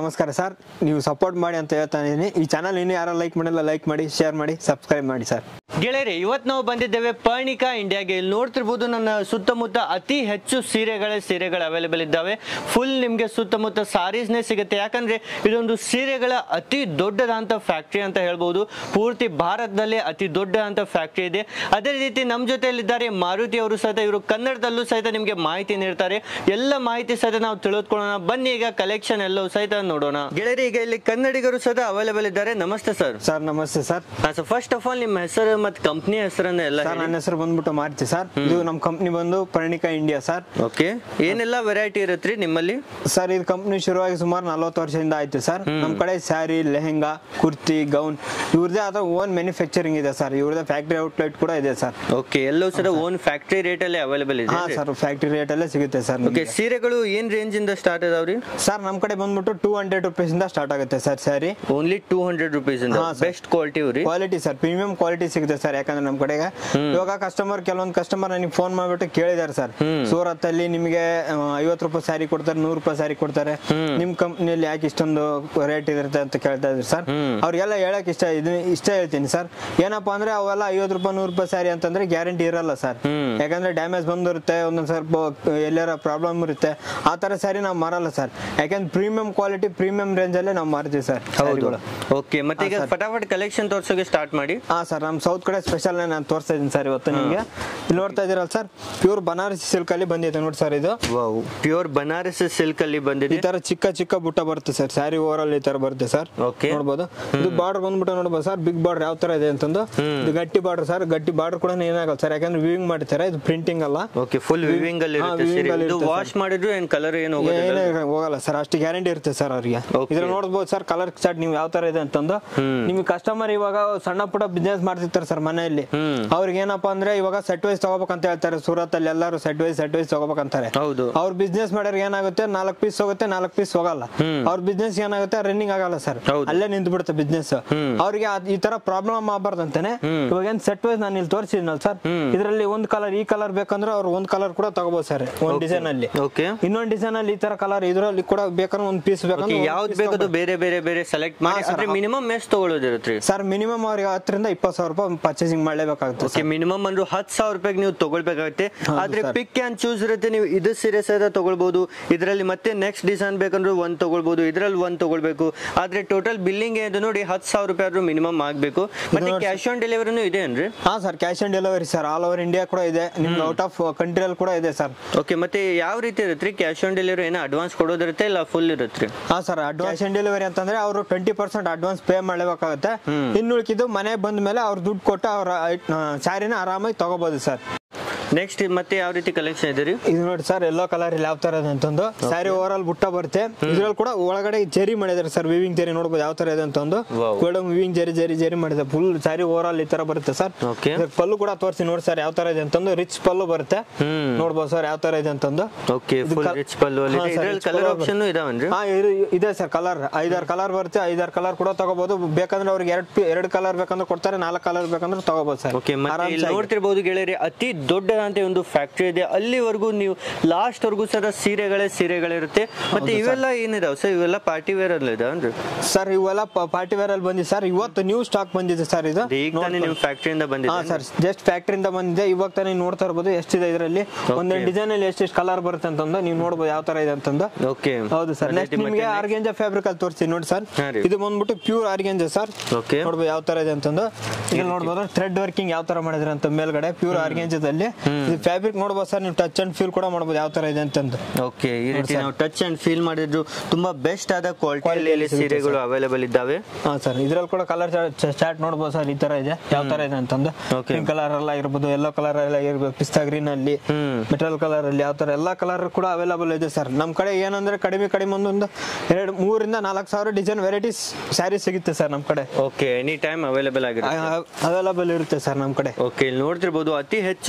ನಮಸ್ಕಾರ ಸರ್ ನೀವು ಸಪೋರ್ಟ್ ಮಾಡಿ ಅಂತ ಹೇಳ್ತಾ ಇದ್ದೀನಿ ಈ ಚಾನಲ್ ಇನ್ನೂ ಯಾರು ಲೈಕ್ ಮಾಡಿಲ್ಲ ಲೈಕ್ ಮಾಡಿ ಶೇರ್ ಮಾಡಿ ಸಬ್ಸ್ಕ್ರೈಬ್ ಮಾಡಿ ಸರ್ ಗೆಳೆಯರೆ ಇವತ್ತು ನಾವು ಬಂದಿದ್ದೇವೆ ಪರ್ಣಿಕಾ ಇಂಡಿಯಾಗೆ ಇಲ್ಲಿ ನೋಡ್ತಿರ್ಬೋದು ನನ್ನ ಸುತ್ತಮುತ್ತ ಅತಿ ಹೆಚ್ಚು ಸೀರೆಗಳೇ ಸೀರೆಗಳು ಅವೈಲೇಬಲ್ ಇದ್ದಾವೆ ಫುಲ್ ನಿಮಗೆ ಸುತ್ತಮುತ್ತ ಸಾರೀಸ್ನೇ ಸಿಗುತ್ತೆ ಯಾಕಂದ್ರೆ ಇದೊಂದು ಸೀರೆಗಳ ಅತಿ ದೊಡ್ಡದಂತ ಫ್ಯಾಕ್ಟ್ರಿ ಅಂತ ಹೇಳ್ಬೋದು ಪೂರ್ತಿ ಭಾರತದಲ್ಲೇ ಅತಿ ದೊಡ್ಡ ಅಂತ ಫ್ಯಾಕ್ಟ್ರಿ ಇದೆ ಅದೇ ರೀತಿ ನಮ್ಮ ಜೊತೆಯಲ್ಲಿದ್ದಾರೆ ಮಾರುತಿ ಅವರು ಸಹಿತ ಇವರು ಕನ್ನಡದಲ್ಲೂ ಸಹಿತ ನಿಮಗೆ ಮಾಹಿತಿ ನೀಡ್ತಾರೆ ಎಲ್ಲ ಮಾಹಿತಿ ಸಹಿತ ನಾವು ತಿಳಿದುಕೊಳ್ಳೋಣ ಬನ್ನಿ ಈಗ ಕಲೆಕ್ಷನ್ ಎಲ್ಲವೂ ಸಹಿತ ನೋಡೋಣ ಗೆಳೆಯರಿ ಈಗ ಇಲ್ಲಿ ಕನ್ನಡಿಗರು ಸಹಿತ ಅವೈಲೇಬಲ್ ಇದ್ದಾರೆ ನಮಸ್ತೆ ಸರ್ ಸರ್ ನಮಸ್ತೆ sir so first of all ನಿಮ್ಮ ಹೆಸರು ಮತ್ತು ಕಂಪ್ನಿ ಹೆಸರನ್ನ ಎಲ್ಲ ಸರ್ ನನ್ನ ಹೆಸರು ಬಂದ್ಬಿಟ್ಟು ಮಾರುತಿ ಸರ್ ಇದು ನಮ್ಮ ಕಂಪ್ನಿ ಬಂದು ಪರ್ಣಿಕಾ ಇಂಡಿಯಾ ಸರ್ ಓಕೆ ಏನೆಲ್ಲ ವೆರೈಟಿ ಇರತ್ರಿ ನಿಮ್ಮಲ್ಲಿ ಸರ್ ಇದು ಕಂಪ್ನಿ ಶುರುವಾಗಿ ಸುಮಾರು ನಲ್ವತ್ತು ವರ್ಷದಿಂದ ಆಯ್ತು ಸರ್ ನಮ್ಮ ಕಡೆ ಸ್ಯಾರಿ ಲೆಹೆಂಗಾ ಕುರ್ತಿ ಗೌನ್ ಇವ್ರದೇ ಆದ ಓನ್ ಮ್ಯಾನುಫ್ಯಾಕ್ಚರಿಂಗ್ ಇದೆ ಸರ್ ಇವ್ರದೇ ಫ್ಯಾಕ್ಟ್ರಿ ಔಟ್ಲೆಟ್ ಕೂಡ ಇದೆ ಸರ್ ಓಕೆ ಎಲ್ಲವೂ ಸಹ ಓನ್ ಫ್ಯಾಕ್ಟರಿ ರೇಟ್ ಅಲ್ಲಿ ಅವೈಲೇಬಲ್ ಇದೆ ಹಾ ಸರ್ ಫ್ಯಾಕ್ಟ್ರಿ ರೇಟ್ ಅಲ್ಲೇ ಸಿಗುತ್ತೆ ಸರ್ ಓಕೆ ಸೀರೆಗಳು ಏನ್ ರೇಂಜ್ ಇಂದ ಸ್ಟಾರ್ಟ್ ಅದಾವ್ರಿ ಸರ್ ನಮ್ಮ ಕಡೆ ಬಂದ್ಬಿಟ್ಟು ಟೂ ಹಂಡ್ರೆಡ್ ರುಪೀಸ್ ಇಂದ ಸ್ಟಾರ್ಟ್ ಆಗುತ್ತೆ sir sari only two hundred rupees ಇಂದ ಹಾ, sir. ಬೆಸ್ಟ್ ಕ್ವಾಲಿಟಿ ರೀ ಕ್ವಾಲಿಟಿ ಸರ್ ಪ್ರೀಮಿಯಂ ಕ್ವಾಲಿಟಿ ಸಿಗುತ್ತೆ ಸರ್ ಯಾಕಂದ್ರೆ ನಮ್ಮ ಕಡೆಗೆ ಇವಾಗ ಕಸ್ಟಮರ್ ಕೆಲವೊಂದು ಕಸ್ಟಮರ್ ನನಗೆ ಫೋನ್ ಮಾಡ್ಬಿಟ್ಟು ಕೇಳಿದಾರೆ ಸರ್ ಸೂರತ್ ಅಲ್ಲಿ ನಿಮಗೆ ಐವತ್ತು ರೂಪಾಯಿ ಸ್ಯಾರಿ ಕೊಡ್ತಾರೆ ನೂರು ರೂಪಾಯಿ ಸ್ಯಾರಿ ಕೊಡ್ತಾರೆ ನಿಮ್ ಕಂಪ್ನಿಯಲ್ಲಿ ಯಾಕೆ ಇಷ್ಟೊಂದು ರೇಟ್ ಇರುತ್ತೆ ಅಂತ ಕೇಳ್ತಾ ಇದ್ರು ಸರ್ ಅವ್ರಿಗೆಲ್ಲ ಹೇಳಕ್ ಇಷ್ಟ ಇದನ್ನ ಇಷ್ಟ ಹೇಳ್ತೀನಿ ಸರ್ ಏನಪ್ಪಾ ಅಂದ್ರೆ ಅವೆಲ್ಲ ಐವತ್ತು ರೂಪಾಯಿ ನೂರು ರೂಪಾಯಿ ಸ್ಯಾರಿ ಅಂತಂದ್ರೆ ಗ್ಯಾರಂಟಿ ಇರಲ್ಲ ಸರ್ ಯಾಕಂದ್ರೆ ಡ್ಯಾಮೇಜ್ ಬಂದಿರುತ್ತೆ ಒಂದೊಂದ್ ಸ್ವಲ್ಪ ಎಲ್ಲಾರ ಪ್ರಾಬ್ಲಮ್ ಇರುತ್ತೆ ಆ ತರ ಸ್ಯಾರಿ ನಾವು ಮಾರಲ್ಲ ಸರ್ ಯಾಕಂದ್ರೆ ಪ್ರೀಮಿಯಂ ಕ್ವಾಲಿಟಿ ಪ್ರೀಮಿಯಂ ರೇಂಜ್ ಅಲ್ಲೇ ನಾವು ಮಾರ್ತೀವಿ ಸರ್ ಹೌದು ಓಕೆ ಮತ್ತೆ ಈಗ ಫಟಾಫಟ್ ಕಲೆಕ್ಷನ್ ತೋರ್ಸೋಕೆ ಸ್ಟಾರ್ಟ್ ಮಾಡಿ ಹಾ ಸರ್ ನಮ್ಮ ಸೌತ್ ಕಡೆ ಸ್ಪೆಷಲ್ ನಾನು ತೋರಿಸ್ತಾ ಇದ್ದೀನಿ ಸರ್ ಇವತ್ತು ನಿಮಗೆ ಇಲ್ಲಿ ನೋಡ್ತಾ ಇದ್ದೀರಲ್ಲ ಸರ್ ಪ್ಯೂರ್ ಬನಾರಸಿ ಸಿಲ್ಕ್ ಅಲ್ಲಿ ಬಂದಿದೆ ನೋಡಿ ಸರ್ ಇದು ಪ್ಯೂರ್ ಬನಾರಸ್ ಸಿಲ್ಕ್ ಅಲ್ಲಿ ಈ ಬಂದಿದೆ ತರ ಚಿಕ್ಕ ಚಿಕ್ಕ ಬುಟ್ಟ ಬರುತ್ತೆ ಸರ್ ಸ್ಯಾರಿ ಓವರ್ ಈ ತರ ಬರುತ್ತೆ ಸರ್ Okay. ನೋಡ್ಬೋದು ಇದು ಬಾರ್ಡರ್ ಬಂದ್ಬಿಟ್ಟು ನೋಡ್ಬೋದು ಸರ್ ಬಿಗ್ ಬಾರ್ಡರ್ ಯಾವ ತರ ಇದೆ ಅಂತಂದು ಇದು ಗಟ್ಟಿ ಬಾರ್ಡರ್ ಸರ್ ಗಟ್ಟಿ ಬಾರ್ಡರ್ ಕೂಡ ಏನಾಗಲ್ಲ ಸರ್ ಯಾಕಂದ್ರೆ ವಿವಿಂಗ್ ಮಾಡ್ತಾರೆ ಇದು ಪ್ರಿಂಟಿಂಗ್ ಅಲ್ಲ ಓಕೆ ಫುಲ್ ವಿವಿಂಗ್ ಅಲ್ಲಿ ಹಾ, ಇರುತ್ತೆ weaving ಸೀರೆ ಅಲ್ಲಿ ಇದು ಇರುತ್ತೆ ವಾಶ್ ಮಾಡಿದ್ರು ಏನ್ ಕಲರ್ ಏನು ಹೋಗೋದಿಲ್ಲ ಏನೇ ಹೋಗಲ್ಲ ಸರ್ ಅಷ್ಟು ಗ್ಯಾರಂಟಿ ಇರುತ್ತೆ ಸರ್ ಅವ್ರಿಗೆ Okay. ಇದ್ರ ನೋಡ್ಬೋದು ಸರ್ ಕಲರ್ ಚಾರ್ಟ್ ನೀವು ಯಾವ ತರ ಇದೆ ಅಂತಂದು ನಿಮ್ಗೆ ಕಸ್ಟಮರ್ ಇವಾಗ ಸಣ್ಣ ಪುಟ್ಟ ಬಿಸ್ನೆಸ್ ಮಾಡ್ತಿರ್ತಾರೆ ಸರ್ ಮನೆಯಲ್ಲಿ ಅವ್ರಿಗೆ ಏನಪ್ಪಾ ಅಂದ್ರೆ ಇವಾಗ ಸೆಟ್ ವೈಸ್ ತಗೋಬೇಕಂತ ಹೇಳ್ತಾರೆ ಸೂರತ್ ಅಲ್ಲಿ ಎಲ್ಲರೂ ಸೆಟ್ ವೈಸ್ ಸೆಟ್ ವೈಸ್ ತಗೋಬೇಕಂತಾರೆ ಹೌದು ಅವ್ರ ಬಿಸ್ನೆಸ್ ಮಾಡೋರಿಗೆ ಏನಾಗುತ್ತೆ ನಾಲ್ಕು ಪೀಸ್ ಹೋಗುತ್ತೆ ನಾಲ್ಕು ಪೀಸ್ ಹೋಗಲ್ಲ ಅವ್ರ ಬಿಸ್ನೆಸ್ ಏನಾಗುತ್ತೆ ರನ್ನಿಂಗ್ ಆಗಲ್ಲ ಸರ್ ಹೌದು. ಅಲ್ಲೇ ನಿಂತು ಬಿಡುತ್ತೆ ಬಿಸ್ನೆಸ್ ಅವ್ರಿಗೆ ಅದ್- ಈ ತರ ಪ್ರಾಬ್ಲಮ್ ಆಗಬಾರ್ದು ಅಂತಾನೆ ಇವಾಗ ಏನ್ ಸೆಟ್ ವೈಸ್ ನಾನು ಇಲ್ಲಿ ತೋರಿಸಿದ್ನಲ್ಲ ಸರ್ ಇದರಲ್ಲಿ ಒಂದ್ ಕಲರ್ ಈ ಕಲರ್ ಬೇಕಂದ್ರೆ ಅವ್ರು ಒಂದ್ ಕಲರ್ ಕೂಡ ತಗೋಬಹುದು ಸರ್ ಒಂದ್ ಡಿಸೈನ್ ಅಲ್ಲಿ ಓಕೆ ಇನ್ನೊಂದ್ ಡಿಸೈನ್ ಅಲ್ಲಿ ಈ ತರ ಕಲರ್ ಇದ್ರಲ್ಲಿ ಕೂಡ ಬೇಕಂದ್ರೆ ಒಂದ್ ಪೀಸ್ ಬೇಕಂದ್ರೆ ಒಂದ್ ಯಾವ್ದು piece ಬೇಕದು ಬೇರೆ ಬೇರೆ ಬೇರೆ ಸೆಲೆಕ್ಟ್ ಮಾಡಿ ಹಾ, sir. ಅಂದ್ರೆ ಮಿನಿಮಮ್ ಎಷ್ಟು ತಗೊಳ್ಳೋದಿರುತ್ತೆ ಸರ್ ಮಿನಿಮಮ್ ಅವ್ರಿಗೆ ಹತ್ತರಿಂದ ಇಪ್ಪತ್ತು ಸಾವಿರ ರೂಪಾಯಿ ಪರ್ಚೇಸಿಂಗ್ ಮಾಡಲೇಬೇಕಾಗುತ್ತೆ ಓಕೆ ಮಿನಿಮಮ್ ಅಂದ್ರೆ ಹತ್ತು ಸಾವಿರ ರೂಪಾಯಿಗೆ ನೀವು ತಗೊಳ್ಬೇಕಾಗುತ್ತೆ ಆದ್ರೆ sir. ಪಿಕ್ ಅಂಡ್ ಚೂಸ್ ಇರುತ್ತೆ ನೀವು ಇದು ಸೀರೆ ಸಹಿತ ತಗೊಳ್ಬಹುದು ಇದರಲ್ಲಿ ಮತ್ತೆ ನೆಕ್ಸ್ಟ್ ಡಿಸೈನ್ ಬೇಕಂದ್ರೆ ಒಂದ್ ತಗೊಳ್ಬಹುದು ಇದ್ರಲ್ಲಿ ಒಂದ್ ತಗೊಳ್ಬೇಕು ಆದ್ರೆ ಟೋಟಲ್ ಬಿಲ್ಲಿಂಗ್ ಏನು ನೋಡಿ ಹತ್ತು ಸಾವಿರ ರೂಪಾಯಿ ಆದ್ರೂ ಮಿನಿಮಮ್ ಆಗ್ಬೇಕು ಮತ್ತೆ ನೋಡಿ ಕ್ಯಾಶ್ ಆನ್ ಡೆಲಿವರಿನೂ ಇದೆ ಏನ್ರಿ ಹಾ sir cash on delivery sir all over India ಕೂಡ ಇದೆ ನಿಮ್ಗೆ ಔಟ್ ಆಫ್ ಕಂಟ್ರಿಯಲ್ಲಿ ಕೂಡ ಇದೆ ಸರ್ ಓಕೆ ಮತ್ತೆ ಯಾವ ರೀತಿ ಇರುತ್ತೆ ಕ್ಯಾಶ್ ಆನ್ ಡೆಲಿವರಿ ಏನೋ ಅಡ್ವಾನ್ಸ್ ಕೊಡೋದಿರುತ್ತೆ ಇಲ್ಲ ಫುಲ್ ಇರುತ್ತೆ ಹಾ ಸರ್ ಅಡ್ವಾನ್ಸ್ ಆನ್ ಡೆಲಿವರಿ ಅಂತಂದ್ರೆ ಅವರು ಟ್ವೆಂಟಿ ಪರ್ಸೆಂಟ್ ಅಡ್ವಾನ್ಸ್ ಪೇ ಮಾಡಲೇಬೇಕಾಗುತ್ತೆ ಇನ್ನು ಉಳ್ಕಿದ್ದು ಮನೆ ಬಂದ ಮೇಲೆ ಅವ್ರು ದುಡ್ಡು ಕೊಟ್ಟು ಅವ್ರ ಸ್ಯಾರಿನ ಆರಾಮಾಗಿ ತಗೋಬಹುದು ಸರ್ ನೆಕ್ಸ್ಟ್ ಮತ್ತೆ ಯಾವ ರೀತಿ ಕಲೆಕ್ಷನ್ ಇದೆ ರೀ ಇದು ನೋಡಿ ಸರ್ ಎಲ್ಲೋ ಕಲರ್ ಇಲ್ಲಿ ಯಾವ ತರ ಇದೆ ಅಂತಂದು ಸ್ಯಾರಿ ಓವರ್ ಆಲ್ ಬುಟ್ಟ ಬರುತ್ತೆ ಇದ್ರಲ್ಲಿ ಕೂಡ ಒಳಗಡೆ ಜರಿ ಮಾಡಿದಾರೆ ಸರ್ ವಿವಿಂಗ್ ಜರಿ ನೋಡ್ಬೋದು ಯಾವ ತರ ಇದೆ ಅಂತಂದು Wow. ವಿವಿಂಗ್ ಜರಿ ಜರಿ ಜರಿ ಮಾಡಿದೆ ಫುಲ್ ಸ್ಯಾರಿ ಓವರ್ ಆಲ್ ಈ ತರ ಬರುತ್ತೆ ಸರ್ Okay. ಇದ್ರ ಪಲ್ಲು ಕೂಡ ತೋರಿಸಿ ನೋಡಿ ಸರ್ ಯಾವ ತರ ಇದೆ ಅಂತಂದು ರಿಚ್ ಪಲ್ಲು ಬರುತ್ತೆ ಹ್ಮ್ ನೋಡ್ಬೋದು ಸರ್ ಯಾವ ತರ ಇದೆ ಅಂತಂದು ಓಕೆ ಇದು ಫುಲ್ ಕಲ್- ರಿಚ್ ಪಲ್ಲು ಅಲ್ಲಿ ಹಾ, sir, ಇದ್ರಲ್ಲಿ rich ಕಲರ್ pullu ಆಪ್ಷನ್ ಇದಾವನ್ರಿ ಹಾ ಇರು- ಇದೆ ಸರ್ ಕಲರ್ ಐದಾರು ಕಲರ್ ಬರುತ್ತೆ ಐದಾರು ಕಲರ್ ಕೂಡ ತಗೋಬಹುದು ಬೇಕಂದ್ರೆ ಅವ್ರಿಗೆ ಎರಡು ಎರಡು ಕಲರ್ ಬೇಕಂದ್ರೆ ಕೊಡ್ತಾರೆ ನಾಲ್ಕು ಕಲರ್ ಬೇಕಂದ್ರೆ ತಗೋಬಹುದು ಸರ್ ಓಕೆ ಮತ್ತೆ ಇಲ್ಲಿ ಆರಾಮ್ಸಾಗಿ. ನೋಡ್ತಿರ್ಬೋದು ಗೆಳೆಯರಿ ಅತಿ ದೊಡ್ಡದಂತ ಒಂದು ಫ್ಯಾಕ್ಟ್ರಿ ಇದೆ ಅಲ್ಲಿವರೆಗೂ ನೀವು ಲಾಸ್ಟ್ ವರ್ಗೂ ಸಹ ಸೀರೆಗಳೇ ಸೀರೆಗಳಿರುತ್ತೆ ಮತ್ತೆ ಇವೆಲ್ಲ ಏನಿದಾವೆ ಸರ್ ಇವೆಲ್ಲ ಪಾರ್ಟಿ ವೇರ್ ಅಲ್ಲಿ ಇದಾವನ್ರಿ ಸರ್ ಇವೆಲ್ಲ ಪಾರ್ಟಿ ವೇರ್ ಅಲ್ಲಿ ಬಂದಿದೆ ಸರ್ ಇವತ್ತು ನ್ಯೂ ಸ್ಟಾಕ್ ಬಂದಿದೆ ಸರ್ ಇದು ಈಗ ತಾನೇ ನಿಮ್ ಫ್ಯಾಕ್ಟ್ರಿಯಿಂದ ಹಾ ಬಂದಿದೆ ಸರ್ ಜಸ್ಟ್ ಫ್ಯಾಕ್ಟ್ರಿಯಿಂದ ಬಂದಿದೆ ಇವಾಗ ತಾನೇ ನೀವು ನೋಡ್ತಾ ಇರ್ಬೋದು ಎಷ್ಟಿದೆ ಇದರಲ್ಲಿ ಒಂದೊಂದು ಡಿಸೈನ್ ಅಲ್ಲಿ ಎಷ್ಟೆಷ್ಟು ಕಲರ್ ಬರುತ್ತೆ ಅಂತಂದು ನೀವು ನೋಡ್ಬೋದು ಯಾವ ತರ ಇದೆ ಅಂತಂದು ಓಕೆ ಹೌದು ಸರ್ ನೆಕ್ಸ್ಟ್ ನಿಮಗೆ ಆರ್ಗೆಂಜಾ ಫ್ಯಾಬ್ರಿಕ್ ಅಲ್ಲಿ ತೋರಿಸ್ತೀನಿ ನೋಡಿ ಸರ್ ಹಾ ರೀ. ಇದು ಬಂದ್ಬಿಟ್ಟು ಪ್ಯೂರ್ ಆರ್ಗೆಂಜಾ ಸರ್ ಓಕೆ ನೋಡ್ಬೋದು ಯಾವ ತರ ಇದೆ ಅಂತಂದು ಇಲ್ಲಿ ನೋಡ್ಬೋದು ಥ್ರೆಡ್ ವರ್ಕಿಂಗ್ ಯಾವ ತರ ಮಾಡಿದ್ರೆ ಅಂತ ಮೇಲ್ಗಡೆ ಪ್ಯೂರ್ ಆರ್ಗೆಂಜಾದಲ್ಲಿ ಇದು ಫ್ಯಾಬ್ರಿಕ್ ನೋಡ್ಬೋದು ಸರ್ ನೀವು ಟಚ್ ಅಂಡ್ ಫೀಲ್ ಕೂಡ ಮಾಡ್ಬೋದು ಯಾವ ತರ ಇದೆ ಅಂತಂದು ಓಕೆ ಈ ರೀತಿ ನಾವು ಟಚ್ ಅಂಡ್ ಫೀಲ್ ಮಾಡಿದ್ರು ತುಂಬಾ ಬೆಸ್ಟ್ ಆದ ಕ್ವಾಲಿಟಿಯಲ್ಲಿ ಸೀರೆಗಳು ಅವೈಲೇಬಲ್ ಇದ್ದಾವೆ ಹಾ ಸರ್ ಇದ್ರಲ್ಲಿ ಕೂಡ ಕಲರ್ ಚಾರ್ಟ್ ನೋಡ್ಬೋದು ಸರ್ ಈ ತರ ಇದೆ ಯಾವ ತರ ಇದೆ ಅಂತಂದು Okay. ಪಿಂಕ್ ಕಲರ್ ಎಲ್ಲ ಇರ್ಬೋದು ಎಲ್ಲೋ ಕಲರ್ ಎಲ್ಲ ಇರ್ಬೋದು ಪಿಸ್ತಾ ಗ್ರೀನ್ ಅಲ್ಲಿ ಹ್ಮ್. ಮೆಟಲ್ ಕಲರ್ ಅಲ್ಲಿ ಯಾವ ತರ ಎಲ್ಲಾ ಕಲರ್ ಕೂಡ ಅವೈಲೇಬಲ್ ಇದೆ ಸರ್ ನಮ್ ಕಡೆ ಏನಂದ್ರೆ ಕಡಿಮೆ ಕಡಿಮೆ ಒಂದೊಂದು ಎರಡು ಮೂರಿಂದ ನಾಲ್ಕು ಸಾವಿರ ಡಿಸೈನ್ ವೆರೈಟೀಸ್ ಸ್ಯಾರಿ ಸಿಗುತ್ತೆ ಸರ್ ನಮ್ ಕಡೆ ಓಕೆ ಎನಿ ಟೈಮ್ ಅವೈಲೇಬಲ್ ಆಗಿರುತ್ತೆ ಅವೈಲೇಬಲ್ ಇರುತ್ತೆ ಸರ್ ನಮ್ ಕಡೆ ಓಕೆ ಇಲ್ಲಿ ನೋಡ್ತಿರ್ಬೋದು ಅತಿ ಹೆಚ್ಚು ಸೀರೆಗಳು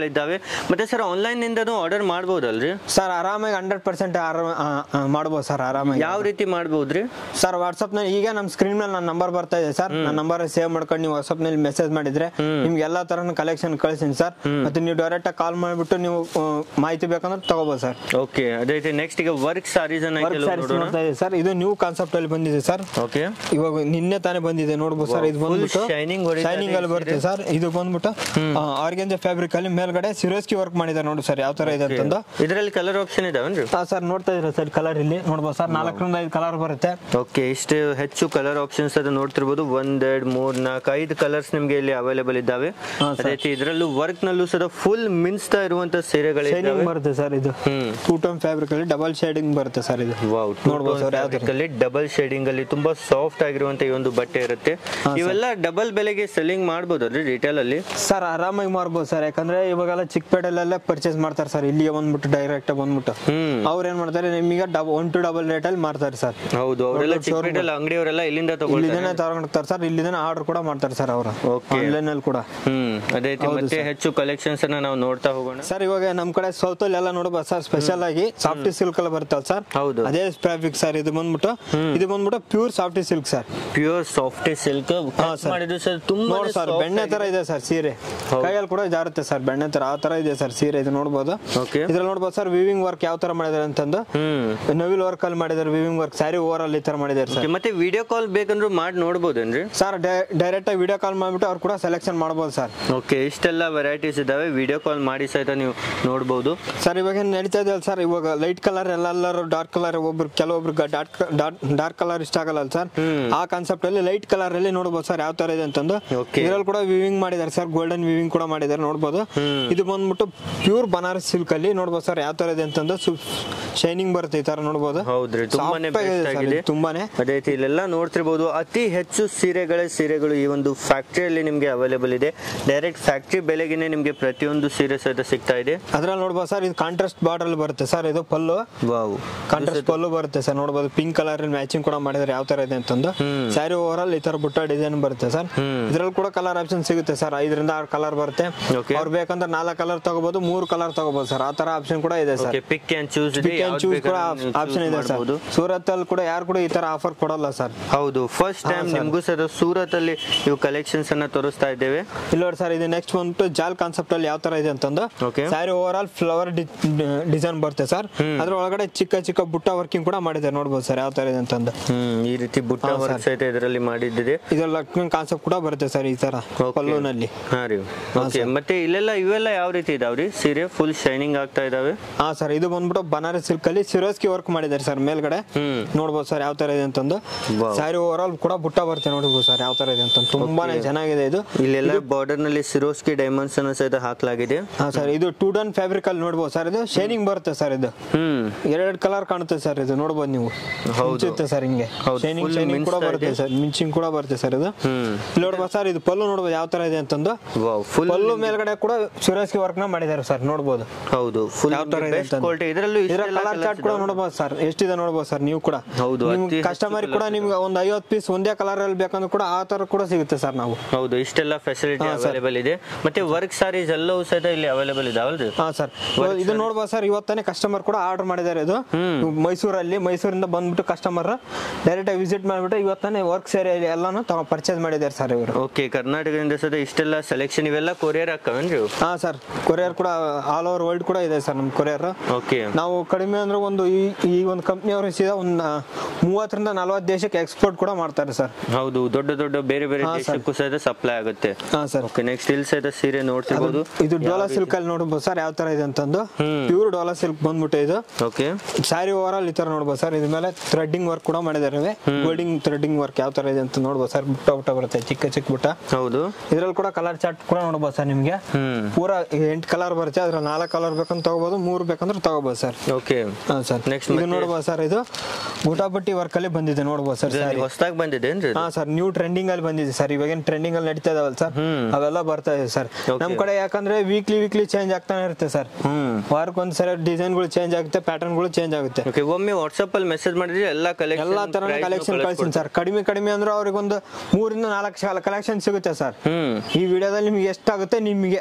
ಸೀರೆಗಳಿದ್ದಾವೆ ಮತ್ತೆ ಸರ್ ಆನ್ಲೈನ್ ನಿಂದನೂ ಆರ್ಡರ್ ಮಾಡ್ಬೋದಲ್ರಿ ಸರ್ ಆರಾಮಾಗಿ ಹಂಡ್ರೆಡ್ ಪರ್ಸೆಂಟ್ ಮಾಡ್ಬೋದು ಸರ್ ಆರಾಮಾಗಿ ಯಾವ ರೀತಿ ಮಾಡ್ಬೋದ್ರಿ ಸರ್ ವಾಟ್ಸ್ಆಪ್ ನಲ್ಲಿ ಈಗ ನಮ್ಮ ಸ್ಕ್ರೀನ್ ಮೇಲೆ ನನ್ನ ನಂಬರ್ ಬರ್ತಾ ಇದೆ ಸರ್ ನನ್ನ ನಂಬರ್ ಸೇವ್ ಮಾಡ್ಕೊಂಡು ನೀವು ವಾಟ್ಸ್ಆಪ್ ನಲ್ಲಿ ಮೆಸೇಜ್ ಮಾಡಿದ್ರೆ ನಿಮ್ಗೆ ಎಲ್ಲಾ ತರನ ಕಲೆಕ್ಷನ್ ಕಳ್ಸಿನಿ ಸರ್ ಮತ್ತೆ ನೀವು ಡೈರೆಕ್ಟ್ ಆಗಿ ಕಾಲ್ ಮಾಡಿಬಿಟ್ಟು ನೀವು ಆ, ಮಾಹಿತಿ ಬೇಕಂದ್ರೆ ತಗೋಬೋದು ಸರ್ ಓಕೆ ಅದೇ ರೀತಿ ನೆಕ್ಸ್ಟ್ ಈಗ ವರ್ಕ್ ಸಾರೀಸ್ ಅನ್ನ ವರ್ಕ್ ಕೆಲವು ಸ್ಯಾರೀಸ್ ನೋಡೋಣ ನೋಡ್ತಾ ಇದೆ ಸರ್ ಇದು ನ್ಯೂ ಕಾನ್ಸೆಪ್ಟ್ ಅಲ್ಲಿ ಬಂದಿದೆ ಸರ್ ಓಕೆ ಇವಾಗ ನಿನ್ನೆ ತಾನೇ ಬಂದಿದೆ ನೋಡ್ಬೋದು ಸರ್ ಇದು Full ಬಂದ್ಬಿಟ್ಟು shining ಹೊಡಿತಾ ಶೈನಿಂಗ್ ಇದೆ ಅಲ್ಲಿ ಬರುತ್ತೆ ಸರ್ ಇದು ಬಂದ್ಬಿಟ್ಟು ಆರ್ಗೆಂಜ ಫ್ಯಾಬ್ರಿಕ್ ಅಲ್ಲಿ ಮೇಲ್ಗಡೆ ಸಿರೋಸ್ಕಿ ವರ್ಕ್ ಮಾಡಿದ್ದಾರೆ ನೋಡಿ ಸರ್ ಯಾವ ತರ ಇದೆ ಅಂತಂದು ಇದರಲ್ಲಿ ಕಲರ್ ಆಪ್ಷನ್ ಇದಾವೇನ್ರಿ ಹಾ ಸರ್ ನೋಡ್ತಾ ಇದ್ದೀರಾ ಸರ್ ಕಲರ್ ಇಲ್ಲಿ ನೋಡ್ಬೋದು ಸರ್ ನಾಲ್ಕರಿಂದ ಐದು ಕಲರ್ ಬರುತ್ತೆ ಓಕೆ ಇಷ್ಟು ಹೆಚ್ಚು ಕಲರ್ ಆಪ್ಷನ್ಸ್ ಅದು ನೋಡ್ತಿರ್ಬೋದು ಒಂದ್ ಎರಡ್ ಮೂರ್ ನಾಲ್ಕು ಐದು ಕಲರ್ಸ್ ನಿಮ್ಗೆ ಇಲ್ಲಿ ಅವೈಲೇಬಲ್ ಇದ್ದಾವೆ ಹಾ, ಅದೇ ರೀತಿ ಇದರಲ್ಲೂ ವರ್ಕ್ ನಲ್ಲೂ ಸಹ ಫುಲ್ ಮಿನ್ಸ್ತಾ ಇರುವಂತ ಸೀರೆಗಳಿದ್ದಾವೆ ಶೈನಿಂಗ್ ಬರುತ್ತೆ ಸರ್ ಇದು ಹ್ಮ್. ಟೂ ಟೋನ್ ಫ್ಯಾಬ್ರಿಕ್ ಅಲ್ಲಿ ಡಬಲ್ ಶೇಡಿಂಗ್ ಬರುತ್ತೆ ಸರ್ ಇದು ವಾವ್ ನೋಡ್ಬೋದು ಸರ್ ಯಾವ ತರ ಅಲ್ಲಿ ಡಬಲ್ ಶೇಡಿಂಗ್ ಅಲ್ಲಿ ತುಂಬಾ ಸಾಫ್ಟ್ ಆಗಿರುವಂತ ಈ ಒಂದು ಬಟ್ಟೆ ಇರುತ್ತೆ ಇವೆಲ್ಲ ಡಬಲ್ ಬೆಲೆಗೆ ಸೆಲ್ಲಿಂಗ್ ಮಾಡ್ಬೋದಲ್ರಿ ರಿಟೇಲ್ ಅಲ್ಲಿ ಸರ್ ಆರಾಮಾಗಿ ಮಾರ್ಬೋದು ಸರ್ ಯಾಕಂದ್ರೆ ಇವಾಗೆಲ್ಲ ಚಿಕ್ಕಪೇಟೆಲೆಲ್ಲ ಪರ್ಚೇಸ್ ಮಾಡ್ತಾರೆ ಸರ್ ಇಲ್ಲಿಗೆ ಬಂದ್ಬಿಟ್ಟು ಡೈರೆಕ್ಟ್ ಬಂದ್ಬಿಟ್ಟು ಹ್ಮ್ ಅವ್ರು ಏನ್ ಮಾಡ್ತಾರೆ ನಿಮಗೆ ಡಬ್ ಒನ್ ಟು ಡಬಲ್ ರೇಟ್ ಅಲ್ಲಿ ಮಾರ್ತಾರೆ ಸರ್ ಹೌದು ಅವರೆಲ್ಲ ದೊಡ್ಡ showroom. ಚಿಕ್ಕಪೇಟೆಲ್ಲ ಅಂಗಡಿಯವರೆಲ್ಲ ಇಲ್ಲಿಂದ ತಗೊಳ್ತಾರೆ ಇಲ್ಲಿಂದನೇ ತಗೊಂಡ್ತಾರೆ ಸರ್ ಇಲ್ಲಿಂದನೇ ಆರ್ಡರ್ ಕೂಡ ಮಾಡ್ತಾರೆ ಸರ್ ಅವರು Okay. ಆನ್ಲೈನ್ ಅಲ್ಲಿ ಕೂಡ ಹ್ಮ್ ಅದೇ ರೀತಿ ಮತ್ತೆ ಹೆಚ್ಚು ಕಲೆಕ್ಷನ್ಸ್ ಅನ್ನ ನಾವು ನೋಡ್ತಾ ಹೋಗೋಣ ಸರ್ ಇವಾಗ ನಮ್ ಕಡೆ ಸೌತ್ ಅಲ್ಲಿ ಎಲ್ಲ ನೋಡ್ಬೋದು ಸರ್ ಸ್ಪೆಷಲ್ ಆಗಿ ಸಾಫ್ಟಿ ಸಿಲ್ಕ್ ಎಲ್ಲ ಬರ್ತಲ್ಲ ಸರ್ ಹೌದು ಅದೇ ಫ್ಯಾಬ್ರಿಕ್ ಸರ್ ಇದು ಬಂದ್ಬಿಟ್ಟು ಇದು ಬಂದ್ಬಿಟ್ಟು pure soft silk sir pure soft silk sir. ಮಾಡಿದ್ರು ಸರ್ ತುಂಬಾ ನೋಡಿ ಸರ್ ಬೆಣ್ಣೆ ತರ ಇದೆ ಸರ್ ಸೀರೆ ಕೈಯಲ್ಲಿ ಕೂಡ ಜಾರುತ್ತೆ ಸರ್ ಬೆಣ್ಣೆ ತರ ಆ ತರ ಇದೆ ಸರ್ ಸೀರೆ ಇದು ನೋಡ್ಬೋದು ಓಕೆ ಇದ್ರಲ್ಲಿ ನೋಡ್ಬೋದು ಸರ್ ವಿವಿಂಗ್ ವರ್ಕ್ ಯಾವ ತರ ಮಾಡಿದಾರೆ ಅಂತಂದು ಹ್ಮ್ ನವಿಲ್ ವರ್ಕ್ ಅಲ್ಲಿ ಮಾಡಿದಾರೆ ವಿವಿಂಗ್ ವರ್ಕ್ ಸ್ಯಾರಿ ಓವರ್ ಅಲ್ಲಿ ಈ ತರ ಮಾಡಿದಾರೆ ಸರ್ Okay, ಮತ್ತೆ ವಿಡಿಯೋ ಕಾಲ್ ಬೇಕಂದ್ರೂ ಮಾಡಿ ನೋಡ್ಬೋದೇನ್ರಿ ಸರ್ ಡೈರೆಕ್ಟ್ ಆಗಿ ವಿಡಿಯೋ ಕಾಲ್ ಮಾಡ್ಬಿಟ್ಟು ಅವ್ರು ಕೂಡ ಸೆಲೆಕ್ಷನ್ ಮಾಡ್ಬೋದು ಸರ್ ಓಕೆ ಇಷ್ಟೆಲ್ಲ ವೆರೈಟೀಸ್ ಇದಾವೆ ವಿಡಿಯೋ ಕಾಲ್ ಮಾಡಿ ಸಹಿತ ನೀವು ನೋಡ್ಬೋದು ಸರ್ ಇವಾಗ ಏನ್ ನಡೀತಾ ಇದೆ ಸರ್ ಇವಾಗ ಲೈಟ್ ಕಲರ್ ಎಲ್ಲರೂ ಡಾರ್ಕ್ ಕಲರ್ ಒಬ್ರು ಕೆಲವೊಬ್ರು ಡಾರ್ಕ್ ಡಾರ್ಕ್ ಕಲರ್ ಇಷ್ಟ ಆಗಲ್ಲ ಸರ್ ಆ ಕಾನ್ಸೆಪ್ಟ್ ಅಲ್ಲಿ ಲೈಟ್ ಕಲರ್ ಅಲ್ಲಿ ನೋಡ್ಬೋದು ಸರ್ ಯಾವ ತರ ಇದೆ ಅಂತಂದು Okay. ಇದ್ರಲ್ಲಿ ಕೂಡ ವಿವಿಂಗ್ ಮಾಡಿದ್ದಾರೆ ಸರ್ ಗೋಲ್ಡನ್ ವಿವಿಂಗ್ ಕೂಡ ಮಾಡಿದ್ದಾರೆ ನೋಡ್ಬೋದು ಇದು ಬಂದ್ಬಿಟ್ಟು ಪ್ಯೂರ್ ಬನಾರಸ್ ಸಿಲ್ಕ್ ಅಲ್ಲಿ ನೋಡ್ಬೋದು ಸರ್ ಯಾವ ತರ ಇದೆ ಅಂತಂದು ಶೈನಿಂಗ್ ಬರುತ್ತೆ ಈ ತರ ನೋಡ್ಬೋದು ಹೌದ್ರಿ ತುಂಬಾನೇ Soft ಆಗಿದೆ ಬೆಸ್ಟ್ sir ಇದು, ಆಗಿದೆ ತುಂಬಾನೇ ಅದೇ ರೀತಿ ಇಲ್ಲೆಲ್ಲ ನೋಡ್ತಿರ್ಬೋದು ಅತಿ ಹೆಚ್ಚು ಸೀರೆಗಳೇ ಸೀರೆಗಳು ಈ ಒಂದು ಫ್ಯಾಕ್ಟ್ರಿಯಲ್ಲಿ ನಿಮಗೆ ಅವೈಲೇಬಲ್ ಇದೆ ಡೈರೆಕ್ಟ್ ಫ್ಯಾಕ್ಟ್ರಿ ಬೆಲೆಗೆನೆ ನಿಮಗೆ ಪ್ರತಿಯೊಂದು ಸೀರೆ ಸಹಿತ ಸಿಗ್ತಾ ಇದೆ ಅದ್ರಲ್ಲಿ ನೋಡ್ಬೋದು ಸರ್ ಇದು ಕಾಂಟ್ರಾಸ್ಟ್ ಬಾರ್ಡರ್ ಬರುತ್ತೆ ಸರ್ ಇದು ಪಲ್ಲು ವಾವ್ ಕಾಂಟ್ರಾಸ್ಟ್ ಪಲ್ಲು ಬರುತ್ತೆ ಸರ್ ನೋಡ್ಬೋದು ಪಿಂಕ್ ಕಲರ್ ಮ್ಯಾಚಿಂಗ್ ಕೂಡ ಮಾಡಿದ್ರೆ ಯಾವ ತರ ಇದೆ ಅಂತಂದು ಸ್ಯಾರಿ ಓವರ್ ಆಲ್ ಈ ತರ ಬುಟ್ಟ ಡಿಸೈನ್ ಬರುತ್ತೆ ಸರ್ ಇದ್ರಲ್ಲಿ ಕೂಡ ಕಲರ್ ಆಪ್ಷನ್ ಸಿಗುತ್ತೆ ಸರ್ ಐದರಿಂದ ಆರು ಕಲರ್ ಬರುತ್ತೆ Okay. ಅವ್ರು ಬೇಕಂದ್ರೆ ನಾಲ್ಕು ಕಲರ್ ತಗೋಬಹುದು ಮೂರು ಕಲರ್ ತಗೋಬಹುದು ಸರ್ ಆ ತರ ಆಪ್ಷನ್ ಕೂಡ ಇದೆ sir okay pick and choose ಇದೆ ಪಿಕ್ ಅಂಡ್ ಯಾವ್ದು ಚೂಸ್ ಕೂಡ ಬೇಕಾದ್ರೂ ನೀವು ಆಪ್ಷನ್ choose ಇದೆ ಸರ್ ಮಾಡ್ಬೋದು. ಸೂರತ್ ಅಲ್ಲಿ ಕೂಡ ಯಾರು ಕೂಡ ಈ ತರ ಆಫರ್ ಕೊಡಲ್ಲ ಸರ್ ಹೌದು ಫಸ್ಟ್ ಟೈಮ್ ನಿಮಗೂ ಸಹ ಸೂರತ್ ಅಲ್ಲಿ ಇವು ಕಲೆಕ್ಷನ್ಸ್ ಅನ್ನ ತೋರಿಸ್ತಾ ಇದ್ದೇವೆ ಇಲ್ಲ ನೋಡಿ ಸರ್ ಇದು ನೆಕ್ಸ್ಟ್ ಬಂದ್ಬಿಟ್ಟು ಜಾಲ್ ಕಾನ್ಸೆಪ್ಟ್ ಅಲ್ಲಿ ಯಾವ ತರ ಇದೆ ಅಂತಂದು Okay. Sari over all flower design ಬರುತ್ತೆ ಸರ್ ಅದ್ರ ಒಳಗಡೆ ಚಿಕ್ಕ ಚಿಕ್ಕ ಬುಟ್ಟ ವರ್ಕಿಂಗ್ ಕೂಡ ಮಾಡಿದ್ದಾರೆ ನೋಡ್ಬೋದು ಸರ್ ಯಾವ ತರ ಇದೆ ಅಂತಂದು ಹ್ಮ್ ಈ ರೀತಿ ಬುಟ್ಟ ಹಾ, ವರ್ಕ್ ಸಹಿತ ಇದರಲ್ಲಿ ಮಾಡಿದ್ದಿದೆ ಇದ್ರಲ್ಲಿ ಲಕ್ಷ್ಮಣ್ ಕಾನ್ಸೆಪ್ಟ್ ಕೂಡ ಬರುತ್ತೆ ಸರ್ ಈ ತರ Okay. ಪಲ್ಲುನಲ್ಲಿ ಹಾ ರೀ ಓಕೆ ಮತ್ತೆ ಇಲ್ಲೆಲ್ಲ ಇವೆಲ್ಲ ಯಾವ ರೀತಿ ಇದಾವ್ರಿ ಸೀರೆ ಫುಲ್ ಶೈನಿಂಗ್ ಆಗ್ತಾ ಇದಾವೆ ಹಾ ಸರ್ ಇದು ಬಂದ್ಬಿಟ್ಟು ಬನಾರಸ್ ಸಿಲ್ಕ್ ಅಲ್ಲಿ ಸಿರೋಸ್ಕಿ ವರ್ಕ್ ಮಾಡಿದ್ದಾರೆ ಸರ್ ಮೇಲ್ಗಡೆ ಹ್ಮ್ ನೋಡ್ಬೋದು ಸರ್ ಯಾವ ತರ ಇದೆ ಅಂತಂದು Wow. ಸ್ಯಾರಿ ಓವರ್ ಆಲ್ ಕೂಡ ಬುಟ್ಟ ಬರುತ್ತೆ ನೋಡ್ಬೋದು ಸರ್ ಯಾವ ತರ ಇದೆ ಅಂತ ತುಂಬಾನೇ ಚೆನ್ನಾಗಿದೆ ಇದು ಇಲ್ಲೆಲ್ಲ ಬಾರ್ಡರ್ ನಲ್ಲಿ ಸಿರೋಸ್ಕಿ ಡೈಮಂಡ್ಸ್ ಅನ್ನು ಸಹಿತ ಹಾಕ್ಲಾಗಿದೆ ಹಾ ಸರ್ ಇದು ಟೂ ಡನ್ ಫ್ಯಾಬ್ರಿಕ್ ಅಲ್ಲಿ ನೋಡ್ಬೋದು ಸರ್ ಇದು ಶೈನಿಂಗ್ ಬರುತ್ತೆ ಸರ್ ಇದು ಹ್ಮ್ ಎರಡೆರಡು ಕಲರ್ ಕಾಣುತ್ತೆ ಸರ್ ಇದು ನೋಡ್ಬೋದು ನೀವು ಹೌದು. ಮಿಂಚುತ್ತೆ ಸರ್ ಹಿಂಗೆ ಹೌದು, ಶೈನಿಂಗ್ full ಶೈನಿಂಗ್ ಕೂಡ ಮಿಂಚ್ತಾ ಬರುತ್ತೆ ಇದೆ. ಸರ್ ಮಿಂಚಿಂಗ್ ಕೂಡ ಬರುತ್ತೆ ಸರ್ ಇದು ಹ್ಮ್ ಇಲ್ಲಿ ನೋಡ್ಬೋದು ಸರ್ ಇದು ಪಲ್ಲು ನೋಡ್ಬೋದು ಯಾವ ತರ ಇದೆ ಅಂತಂದು ವಾವ್ ಫುಲ್ ಪಲ್ಲು ಮೇಲ್ಗಡೆ ಕೂಡ ಸಿರೋಸ್ಕಿ ವರ್ಕ್ ನ ಮಾಡಿದ್ದಾರೆ ಸರ್ ನೋಡ್ಬೋದು ಹೌದು ಫುಲ್ ಯಾವ ತರ ಇದೆ ಬೆಸ್ಟ್ ಅಂತಂದು. ಕ್ವಾಲಿಟಿ ಇದರಲ್ಲೂ ಇದರ ಇಷ್ಟೆಲ್ಲ ಕಲರ್ ಚಾರ್ಟ್ ಕೂಡ ನೋಡ್ಬೋದು ಸರ್ ಎಷ್ಟಿದೆ ನೋಡ್ಬೋದು ಸರ್ ನೀವು ಕೂಡ ಹೌದು, ನಿಮ್ ಅತಿ ಹೆಚ್ಚು ಕಸ್ಟಮರ್ ಕೂಡ colours ನಿಮ್ಗೆ ಒಂದು ಐವತ್ತು ಪೀಸ್ ಒಂದೇ ಕಲರ್ ಅಲ್ಲಿ ಬೇಕಂದ್ರೆ ಕೂಡ ಆ ತರ ಕೂಡ ಸಿಗುತ್ತೆ ಸರ್ ನಾವು ಹೌದು ಇಷ್ಟೆಲ್ಲ ಫೆಸಿಲಿಟಿ ಹಾ, sir. ಅವೈಲೇಬಲ್ ಇದೆ ಮತ್ತೆ ವರ್ಕ್ ಸಾರೀಸ್ ಎಲ್ಲವೂ ಸಹಿತ ಇಲ್ಲಿ ಅವೈಲೇಬಲ್ ಇದಾವಲ್ರಿ ಹಾ ಸರ್ ಇದು ನೋಡ್ಬೋದು ಸರ್ ಇವತ್ತಾನೆ ಕಸ್ಟಮರ್ ಕೂಡ ಆರ್ಡರ್ ಮಾಡಿದ್ದಾರೆ ಇದು ಮೈಸೂರಲ್ಲಿ ಮೈಸೂರಿಂದ ಬಂದ್ಬಿಟ್ಟು ಕಸ್ಟಮರ್ ಡೈರೆಕ್ಟ್ ಆಗಿ ವಿಸಿಟ್ ಮಾಡಿಬಿಟ್ಟು ಇವತ್ತಾನೆ ವರ್ಕ್ ಸೇರಿ ಎಲ್ಲಾನು ತಗೊ ಪರ್ಚೇಸ್ ಮಾಡಿದ್ದಾರೆ ಸರ್ ಇವರು ಓಕೆ ಕರ್ನಾಟಕದಿಂದ ಸಹಿತ ಇಷ್ಟೆಲ್ಲ ಸೆಲೆಕ್ಷನ್ ಇವೆಲ್ಲ ಕೊರಿಯರ್ ಹಾಕವೇನ್ರಿ ಹಾ ಸರ್ ಕೊರಿಯರ್ ಕೂಡ ಆಲ್ ಓವರ್ ವರ್ಲ್ಡ್ ಕೂಡ ಇದೆ ಸರ್ ನಮ್ಮ ಕೊರಿಯರ್ ಓಕೆ ನಾವು ಕಡಿಮೆ ಅಂದ್ರೆ ಒಂದು ಈ ಈ ಒಂದು ಕಂಪ್ನಿಯವರು ಸೀದಾ ಒಂದು ಮೂವತ್ತರಿಂದ ನಲವತ್ತು ದೇಶಕ್ಕೆ ಎಕ್ಸ್ಪೋರ್ಟ್ ಕೂಡ ಮಾಡ್ತಾರೆ ಸರ್ ಹೌದು ದೊಡ್ಡ ದೊಡ್ಡ ಬೇರೆ ಬೇರೆ ಹಾ, sir. ದೇಶಕ್ಕೂ ಸಹಿತ ಸಪ್ಲೈ ಆಗುತ್ತೆ ಹಾ ಸರ್ ಓಕೆ ನೆಕ್ಸ್ಟ್ ಇಲ್ಲಿ ಸಹಿತ ಸೀರೆ ನೋಡ್ತಿರ್ಬೋದು ಇದು ಡೋಲಾ ಸಿಲ್ಕ್ ಅಲ್ಲಿ ನೋಡ್ಬೋದು ಸರ್ ಯಾವ ತರ ಇದೆ ಅಂತಂದು ಹ್ಮ್. ಪ್ಯೂರ್ ಡೋಲಾ ಸಿಲ್ಕ್ ಬಂದ್ಬಿಟ್ಟು ಇದು ಓಕೆ ಸ್ಯಾರಿ ಓವರ್ ಆಲ್ ಈ ತರ ನೋಡ್ಬೋದು ಸರ್ ಇದ್ರ ಮೇಲೆ ಥ್ರೆಡ್ಡಿಂಗ್ ವರ್ಕ್ ಕೂಡ ಮಾಡಿದ್ದಾರೆ ಗೋಲ್ಡಿಂಗ್ ಥ್ರೆಡ್ಡಿಂಗ್ ವರ್ಕ್ ಯಾವ ತರ ಇದೆ ಅಂತ ನೋಡ್ಬೋದು ಸರ್ ಬುಟ್ಟ ಬುಟ್ಟ ಬರುತ್ತೆ ಚಿಕ್ಕ ಚಿಕ್ಕ ಬುಟ್ಟ ಹೌದು ಇದ್ರಲ್ಲಿ ಕೂಡ ಕಲರ್ ಚಾರ್ಟ್ ಕೂಡ ನೋಡ್ಬೋದು ಸರ್ ನಿಮ್ಗೆ ಹ್ಮ್ ಪೂರ ಎಂಟು ಕಲರ್ ಬರುತ್ತೆ ಅದ್ರ ನಾಲ್ಕು ಕಲರ್ ಬೇಕಂತ ತಗೋಬಹುದು ಮೂರು ಬೇಕಂದ್ರೆ ತಗೋಬಹುದು ಸರ್ ಓಕೆ ಹಾ ಸರ್ Next ಇದು ಮತ್ತೆ- ನೋಡ್ಬೋದು ಸರ್ ಇದು ಬುಟ್ಟಾಪಟ್ಟಿ ವರ್ಕ್ ಅಲ್ಲಿ ಬಂದಿದೆ ನೋಡ್ಬೋದು ಸರ್ ಸ್ಯಾರಿ ಹೊಸದಾಗಿ ಬಂದಿದೆ ಹಾ ಸರ್ ನ್ಯೂ ಟ್ರೆಂಡಿಂಗ್ ಅಲ್ಲಿ ಬಂದಿದೆ ಸರ್ ಇವಾಗೇನ್ ಟ್ರೆಂಡಿಂಗ್ ಅಲ್ಲಿ ನಡೀತಾ ಇದಾವಲ್ಲ ಸರ್ ಹ್ಮ್. ಅವೆಲ್ಲ ಬರ್ತಾ ಇದೆ ಸರ್ Okay. ನಮ್ ಕಡೆ ಯಾಕಂದ್ರೆ ವೀಕ್ಲಿ ವೀಕ್ಲಿ ಚೇಂಜ್ ಆಗ್ತಾನೆ ಇರುತ್ತೆ ಸರ್ ಹ್ಮ್ ವಾರಕ್ಕೆ ಒಂದ್ಸಲ ಡಿಸೈನ್ ಗಳು ಚೇಂಜ್ ಆಗುತ್ತೆ ಪ್ಯಾಟರ್ನ್ ಗಳು ಚೇಂಜ್ ಆಗುತ್ತೆ ಓಕೆ ಒಮ್ಮೆ ವಾಟ್ಸ್ಆಪ್ ಅಲ್ಲಿ ಮೆಸೇಜ್ ಮಾಡಿದ್ರೆ ಎಲ್ಲಾ ಕಲೆಕ್ಷನ್ ಎಲ್ಲಾ ತರ ಕಲೆಕ್ಷನ್ ಕಳ್ಸಿನಿ ಸರ್ ಕಡಿಮೆ ಕಡಿಮೆ ಅಂದ್ರೆ ಅವ್ರಿಗೆ ಒಂದು ಮೂರಿಂದ ನಾಲ್ಕು ಕಲೆಕ್ಷನ್ ಸಿಗುತ್ತೆ ಸರ್ ಹ್ಮ್ ಈ ವಿಡಿಯೋದಲ್ಲಿ ನಿಮ್ಗೆ ಎಷ್ಟಾಗುತ್ತೆ ನಿಮಗೆ ಪ್ರೀಮಿಯಂ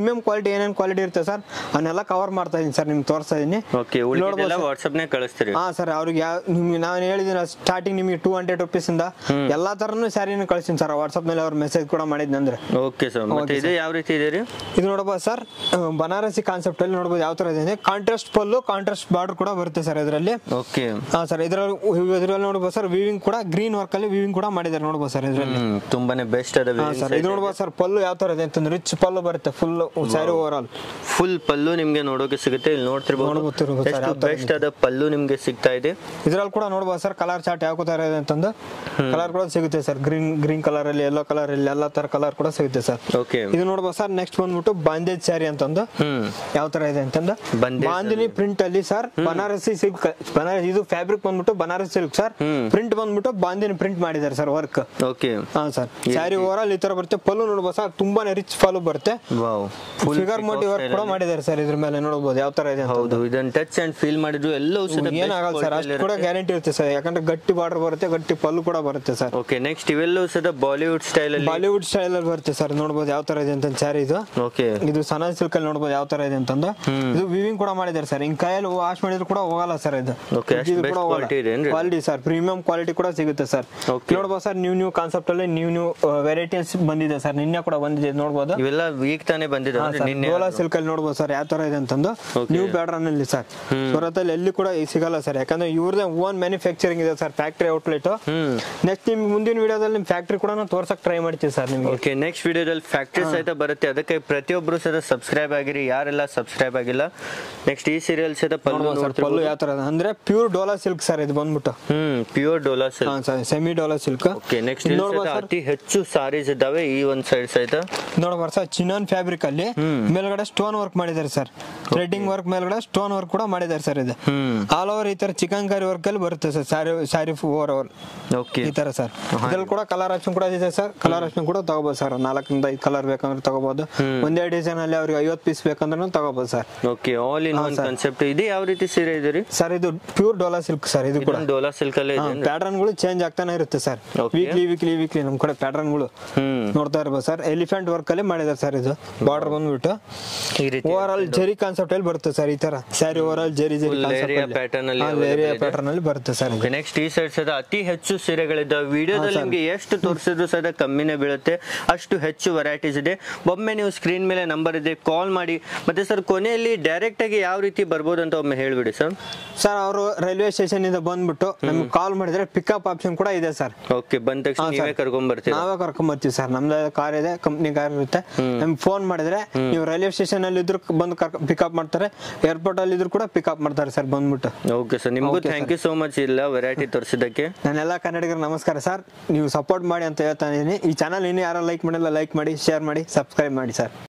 ಪ್ರೀಮಿಯಂ ಕ್ವಾಲಿಟಿ ಏನೇನು ಕ್ವಾಲಿಟಿ ಇರುತ್ತೆ ಸರ್ ಅವನ್ನೆಲ್ಲ ಕವರ್ ಮಾಡ್ತಾ ಇದೀನಿ ಸರ್ ನಿಮ್ಗೆ ತೋರಿಸ್ತಾ ಇದೀನಿ ಓಕೆ ಉಳಿದೆಲ್ಲ ವಾಟ್ಸಪ್ನೇ ಕಳಿಸ್ತೀರಿ ಹಾ ಸರ್ ಅವ್ರಿಗೆ ಯಾವ ನಿಮ್ಗೆ ನಾನು ಹೇಳಿದ್ದೀನಿ ಸ್ಟಾರ್ಟಿಂಗ್ ನಿಮಗೆ ಟೂ ಹಂಡ್ರೆಡ್ ರುಪೀಸ್ ಇಂದ ಎಲ್ಲಾ ತರನು ಸ್ಯಾರಿನ ಕಳಿಸ್ತೀನಿ ಸರ್ ವಾಟ್ಸಪ್ ಮೇಲೆ ಅವ್ರು ಮೆಸೇಜ್ ಕೂಡ ಮಾಡಿದ್ನಂದ್ರೆ ಓಕೆ ಸರ್ ಮತ್ತೆ ಇದು ಯಾವ ರೀತಿ ಇದೆ ರೀ ಇದು ನೋಡಬಹುದು ಸರ್ ಬನಾರಸಿ ಕಾನ್ಸೆಪ್ಟ್ ಅಲ್ಲಿ ನೋಡಬಹುದು ಯಾವ ತರ ಇದೆ ಕಾಂಟ್ರಾಸ್ಟ್ ಪಲ್ಲು ಕಾಂಟ್ರಾಸ್ಟ್ ಬಾರ್ಡರ್ ಕೂಡ ಬರುತ್ತೆ ಸರ್ ಇದರಲ್ಲಿ ಓಕೆ ಹಾ ಸರ್ ಇದರಲ್ಲಿ ಇದರಲ್ಲಿ ನೋಡಬಹುದು ಸರ್ ವಿವಿಂಗ್ ಕೂಡ ಗ್ರೀನ್ ವರ್ಕ್ ಅಲ್ಲಿ ವಿವಿಂಗ್ ಕೂಡ ಮಾಡಿದ್ದಾರೆ ನೋಡಬಹುದು ಸರ್ ಇದರಲ್ಲಿ ಹ್ಮ್ ತುಂಬಾನೇ ಬೆಸ್ಟ್ ಅದ ಹಾ ಸರ್ ಇದು ನೋಡಬಹುದು ಸರ್ ಪಲ್ಲು ಯಾವ ತರ ಇದೆ ಅಂತಂದ್ರೆ ರಿಚ್ ಪಲ್ಲು ಬರುತ್ತೆ full sari over all full pallu ನಿಮ್ಗೆ ನೋಡೋಕೆ ಸಿಗುತ್ತೆ ಇಲ್ಲಿ ನೋಡ್ತಿರ್ಬೋದು ನೋಡ್ಬೋತಿರ್ಬೋದು sir, ಎಷ್ಟು ಯಾವ ತರ ಬೆಸ್ಟ್ ಆದ ಪಲ್ಲು ನಿಮ್ಗೆ ಸಿಗ್ತಾ ಇದೆ ಇದ್ರಲ್ಲಿ ಕೂಡ ನೋಡಬಹುದು ಸರ್ ಕಲರ್ ಚಾರ್ಟ್ ಯಾವ ತರ ಇದೆ ಅಂತಂದು ಕಲರ್ ಕೂಡ ಸಿಗುತ್ತೆ ಸರ್ ಗ್ರೀನ್ ಗ್ರೀನ್ ಕಲರ್ ಅಲ್ಲಿ ಯೆಲ್ಲೋ ಕಲರ್ ಅಲ್ಲಿ ಎಲ್ಲಾ ತರ ಕಲರ್ ಕೂಡ ಸಿಗುತ್ತೆ ಸರ್ ಓಕೆ ಇದು ನೋಡ್ಬೋದು ಸರ್ ನೆಕ್ಸ್ಟ್ ಬಂದ್ಬಿಟ್ಟು ಬಾಂದೇಜ್ ಸ್ಯಾರಿ ಅಂತಂದು ಹ್ಮ್ ಯಾವ ತರ ಇದೆ ಅಂತಂದು ಬಂದೇಜ್ ಬಾಂದಿನಿ ಪ್ರಿಂಟ್ ಅಲ್ಲಿ ಸರ್ ಬನಾರಸಿ ಸಿಲ್ಕ್ ಬನಾರಸ್ ಇದು ಫ್ಯಾಬ್ರಿಕ್ ಬಂದ್ಬಿಟ್ಟು ಬನಾರಸ್ ಸಿಲ್ಕ್ ಸರ್ ಹ್ಮ್. ಪ್ರಿಂಟ್ ಬಂದ್ಬಿಟ್ಟು ಬಾಂದಿನಿ ಪ್ರಿಂಟ್ ಮಾಡಿದ್ದಾರೆ ಸರ್ ವರ್ಕ್ ಓಕೆ ಹಾ ಸರ್ ಸ್ಯಾರಿ ಓವರ್ ಆಲ್ ಈ ತರ ಬರುತ್ತೆ ಪಲ್ಲು ನೋಡ್ಬೋದು ಸರ್ ತುಂಬಾನೇ ರಿಚ್ ಪಲ್ಲು ಬರುತ್ತೆ ವಾವ್ ಫಿಗರ್ ಮೋಟಿ ವರ್ಕ್ ಕೂಡ ಮಾಡಿದ್ದಾರೆ ಸರ್ ಇದ್ರ ಮೇಲೆ ನೋಡಬಹುದು ಯಾವ ತರ ಇದೆ ಅಂತ ಹೌದು ಇದನ್ನ ಟಚ್ ಅಂಡ್ ಫೀಲ್ ಮಾಡಿದ್ರು ಎಲ್ಲವೂ ಸಹ ಏನಾಗಲ್ಲ ಸರ್ ಅಷ್ಟು ಕೂಡ ಗ್ಯಾರಂಟಿ ಇರುತ್ತೆ ಸರ್ ಯಾಕಂದ್ರೆ ಗಟ್ಟಿ ಬಾರ್ಡರ್ ಬರುತ್ತೆ ಗಟ್ಟಿ ಪಲ್ಲು ಕೂಡ ಬರುತ್ತೆ ಸರ್ ಓಕೆ ನೆಕ್ಸ್ಟ್ ಇವೆಲ್ಲವೂ ಸಹ ಬಾಲಿವುಡ್ ಸ್ಟೈಲ್ ಅಲ್ಲಿ ಬಾಲಿವುಡ್ ಸ್ಟೈಲ್ ಅಲ್ಲಿ ಬರುತ್ತೆ ಸರ್ ನೋಡ್ಬೋದು ಯಾವ ತರ ಇದೆ ಅಂತ ಸ್ಯಾರಿ ಇದು ಓಕೆ ಇದು ಸನ ಸಿಲ್ಕ್ ಅಲ್ಲಿ ನೋಡ್ಬೋದು ಯಾವ ತರ ಇದೆ ಅಂತಂದು ಇದು ವಿವಿಂಗ್ ಕೂಡ ಮಾಡಿದ್ದಾರೆ ಸರ್ ಹಿಂಗ್ ಕೈಯಲ್ಲಿ ವಾಶ್ ಮಾಡಿದ್ರು ಕೂಡ ಹೋಗಲ್ಲ ಸರ್ ಇದು Okay, ಅಷ್ಟು best quality ಇದೆ ಏನ್ರಿ? ಕ್ವಾಲಿಟಿ ಸರ್ ಪ್ರೀಮಿಯಂ ಕ್ವಾಲಿಟಿ ಕೂಡ ಸಿಗುತ್ತೆ ಸರ್ Okay. ನೋಡ್ಬೋದು ಸರ್ ನ್ಯೂ ನ್ಯೂ ಕಾನ್ಸೆಪ್ಟ್ ಅಲ್ಲಿ ನ್ಯೂ ನ್ಯೂ ವೆರೈಟೀಸ್ ಬಂದಿದೆ ಸರ್ ನಿನ್ನೆ ಕೂಡ ಬಂದಿದೆ ನೋಡ್ಬೋದು ಇವೆಲ್ಲ ವೀಕ್ ತಾನೇ ಬಂದಿದೆ ಅಂದ್ರೆ ನಿನ್ನೆ ಡೋಲಾ ಸಿಲ್ಕ್ ಅಲ್ಲಿ ನೋಡ್ಬೋದು ಸರ್ ಯಾವ ತರ ಇದೆ ಅಂತಂದು Okay. ನ್ಯೂ ಪ್ಯಾಟರ್ನ್ ಅಲ್ಲಿ ಸರ್ ಸೂರತ್ ಅಲ್ಲಿ ಎಲ್ಲಿ ಕೂಡ ಈ ಸಿಗಲ್ಲ ಸರ್ ಯಾಕಂದ್ರೆ ಇವ್ರದೇ ಓನ್ ಮ್ಯಾನುಫ್ಯಾಕ್ಚರಿಂಗ್ ಇದೆ ಸರ್ ಫ್ಯಾಕ್ಟರಿ ಔಟ್ಲೆಟ್ ಹ್ಮ್ ನೆಕ್ಸ್ಟ್ ನಿಮ್ ಮುಂದಿನ ವಿಡಿಯೋದಲ್ಲಿ ನಿಮ್ ಫ್ಯಾಕ್ಟರಿ ಕೂಡ ತೋರ್ಸಕ್ ಟ್ರೈ ಮಾಡ್ತೀವಿ ಸರ್ ನಿಮಗೆ ಓಕೆ ನೆಕ್ಸ್ಟ್ ವಿಡಿಯೋದಲ್ಲಿ ಫ್ಯಾಕ್ಟ್ರಿ ಸಹಿತ ಬರುತ್ತೆ ಅದಕ್ಕೆ ಪ್ರತಿಯೊಬ್ರು ಸಹಿತ ಸಬ್ಸ್ಕ್ರೈಬ್ ಆಗಿರಿ ಯಾರೆಲ್ಲ ಸಬ್ಸ್ಕ್ರೈಬ್ ಆಗಿಲ್ಲ ನೆಕ್ಸ್ಟ್ ಈ ಸೀರಿಯಲ್ ಸಹಿತ ಪಲ್ಲು ಸರ್ ಪಲ್ಲು ನೋಡ್ತಿರ್ಬೋದು ಯಾವ ತರ ಇದೆ ಅಂದ್ರೆ ಪ್ಯೂರ್ ಡೋಲಾ ಸಿಲ್ಕ್ ಸರ್ ಇದು ಬಂದ್ಬಿಟ್ಟು ಹ್ಮ್ ಪ್ಯೂರ್ ಡೋಲಾ ಹಾ silk sir semi Dola silk okay next ನೋಡ್ಬೋದು ಸರ್ ಅತಿ ಹೆಚ್ಚು ಸಾರೀಸ್ ಇದ್ದಾವೆ ಈ ಒಂದ್ ಸೈಡ್ ಸಹಿತ ನೋಡ್ಬಾರ ಸರ್ ಚಿನಾನ್ ಫ್ಯಾಬ್ರಿಕ್ ಅಲ್ಲಿ ಮೇಲ್ಗಡೆ ಸ್ಟೋನ್ ವರ್ಕ್ ಮಾಡಿದ್ದಾರೆ ಸರ್ ಥ್ರೆಡಿಂಗ್ ವರ್ಕ್ ಮೇಲ್ಗಡೆ ಸ್ಟೋನ್ ವರ್ಕ್ ಕೂಡ ಮಾಡಿದ್ದಾರೆ ಸರ್ ಇದು ಹ್ಮ್ ಆಲ್ ಓವರ್ ಈ ತರ ಚಿಕನ್ ಕರಿ ವರ್ಕ್ ಅಲ್ಲಿ ಬರುತ್ತೆ sir saree saree over over okay ಈ ತರ ಸರ್ ಇದ್ರಲ್ಲಿ ಕೂಡ ಕಲರ್ ಆಪ್ಷನ್ ಕೂಡ ಇದೆ ಸರ್ ಕಲರ್ ಆಪ್ಷನ್ ಕೂಡ ತಗೋಬಹುದು ಸರ್ ನಾಲ್ಕರಿಂದ ಐದು ಕಲರ್ ಬೇಕಂದ್ರೆ ತಗೋಬಹುದು ಒಂದೇ ಡಿಸೈನ್ ಅಲ್ಲಿ ಅವ್ರಿಗೆ ಐವತ್ತು ಪೀಸ್ ಬೇಕಂದ್ರೂ ತಗೋಬಹುದು sir okay all in one concept ಇದು ಯಾವ ರೀತಿ ಸೀರೆ ಇದೆ ರೀ ಸರ್ ಇದು ಪ್ಯೂರ್ ಡೋಲಾ ಸಿಲ್ಕ್ ಸರ್ ಇದು ಕೂಡ ಡೋಲಾ ಸಿಲ್ಕ್ ಅಲ್ಲೇ ಇದೆ ಪ್ಯಾಟರ್ನ್ ಗಳು ಚೇಂಜ್ ಆಗ್ತಾನೆ ಇರುತ್ತೆ sir Okay. Weekly weekly weekly ನಮ್ ಕಡೆ ಪ್ಯಾಟರ್ನ್ ಗಳು ಹ್ಮ್ ನೋಡ್ತಾ ಇರ್ಬೋದು ಸರ್ ಎಲಿಫೆಂಟ್ ವರ್ಕ್ ಅಲ್ಲಿ ಮಾಡಿದ್ದಾರೆ ಸರ್ ಇದು ಬಾರ್ಡರ್ ಬಂದ್ಬಿಟ್ಟು ಈ ರೀತಿ ಓವರ್ ಆಲ್ ಜರಿ ಕಾನ್ಸೆಪ್ಟ್ ಅಲ್ಲಿ ಬರುತ್ತೆ ಸರ್ ಈ ತರ ಸ್ಯಾರಿ ಓವರ್ ಆಲ್ ಜರಿ ಜರಿ Full area pattern ಅಲ್ಲಿ available ಇದೆ. ಪ್ಯಾಟರ್ನ್ ಅಲ್ಲಿ ಬರುತ್ತೆ ಸರ್ ಇದು. ನೆಕ್ಸ್ಟ್ ಈ ಸೈಡ್ ಸದ ಅತಿ ಹೆಚ್ಚು ಸೀರೆಗಳಿದ್ದಾವೆ ವಿಡಿಯೋದಲ್ಲಿ ನಿಮಗೆ ಎಷ್ಟು ತೋರಿಸಿದ್ರು ಸದ ಕಮ್ಮಿನೇ ಬೀಳುತ್ತೆ ಅಷ್ಟು ಹೆಚ್ಚು ವೆರೈಟೀಸ್ ಇದೆ ಒಮ್ಮೆ ನೀವು ಸ್ಕ್ರೀನ್ ಮೇಲೆ ನಂಬರ್ ಇದೆ ಕಾಲ್ ಮಾಡಿ ಮತ್ತೆ ಸರ್ ಕೊನೆಯಲ್ಲಿ ಡೈರೆಕ್ಟ್ ಆಗಿ ಯಾವ ರೀತಿ ಬರ್ಬೋದು ಅಂತ ಒಮ್ಮೆ ಹೇಳ್ಬಿಡಿ ಸರ್ ಸರ್ ಅವರು ರೈಲ್ವೆ ಸ್ಟೇಷನ್ ಇಂದ ಬಂದ್ಬಿಟ್ಟು ನಮ್ಗೆ ಕಾಲ್ ಮಾಡಿದ್ರೆ ಪಿಕಪ್ ಆಪ್ಷನ್ ಕೂಡ ಇದೆ ಸರ್ ಓಕೆ ಬಂದ ತಕ್ಷಣ ಹಾ, ನೀವೇ sir. ಕರ್ಕೊಂಡ್ ಬರ್ತೀರಾ ನಾವೇ ಕರ್ಕೊಂಡ್ ಬರ್ತೀವಿ ಸರ್ ನಮ್ದು ಕಾರ್ ಇದೆ ಕಂಪ್ನಿ ಕಾರ್ ಇರುತ್ತೆ ನಮ್ಗೆ ಫೋನ್ ಮಾಡಿದ್ರೆ ನೀವು ರೈಲ್ವೆ ಸ್ಟೇಷನ್ ಅಲ್ಲಿ ಇದ್ರು ಬಂದು ಪಿಕಪ್ ಮಾಡ್ತಾರೆ ಏರ್ಪೋರ್ಟ್ ಅಲ್ಲಿ ಇದ್ರು ಕೂಡ ಪಿಕಪ್ ಮಾಡ್ತಾರೆ ಸರ್ ಬಂದ್ಬಿಟ್ಟು ಓಕೆ ಸರ್ ನಿಮಗೂ ಥ್ಯಾಂಕ್ ಯು ಸೋ ಮಚ್ ಇಲ್ಲ ವೆರೈಟಿ ತೋರಿಸಿದ್ದಕ್ಕೆ ನಾನೆಲ್ಲ ಕನ್ನಡಿಗರು ನಮಸ್ಕಾರ ಸರ್ ನೀವು ಸಪೋರ್ಟ್ ಮಾಡಿ ಅಂತ ಹೇಳ್ತಾ ಇದ್ದೀನಿ ಈ ಚಾನಲ್ ಇನ್ನೂ ಯಾರು ಲೈಕ್ ಮಾಡಿಲ್ಲ ಲೈಕ್ ಮಾಡಿ ಶೇರ್ ಮಾಡಿ ಸಬ್ಸ್ಕ್ರೈಬ್ ಮಾಡಿ ಸರ್